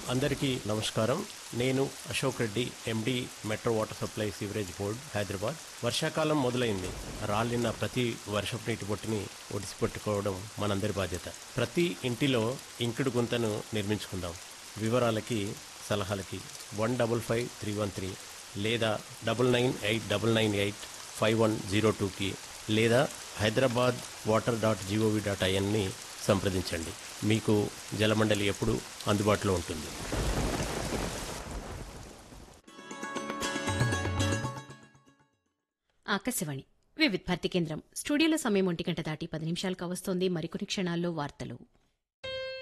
అందరికీ నమస్కారం నేను Ashok Reddy MD metro water supply sewerage board Hyderabad వర్షాకాలం మొదలైంది రాలిన ప్రతి వర్షపు నీటి బొట్టుని ఒడిసిపెట్టుకోవడం మనందరి బాధ్యత ప్రతి ఇంటిలో ఇంకుడు గుంతను నిర్మించుకుందాం వివరాలకి సలహాలకి one double five three one three లేదా double nine eight double nine eight five one zero టూకి లేదా Hyderabad water dot GOV dot ఐఎన్ని సంప్రదించండి మీకు జలమండలి ఎప్పుడు అందుబాటులో ఉంటుంది ఆకాశవాణి వివిధ్ భారతి కేంద్రం స్టూడియోలో సమయం ఒంటి గంట దాటి పది నిమిషాలు కావస్తోంది మరికొన్ని క్షణాల్లో వార్తలు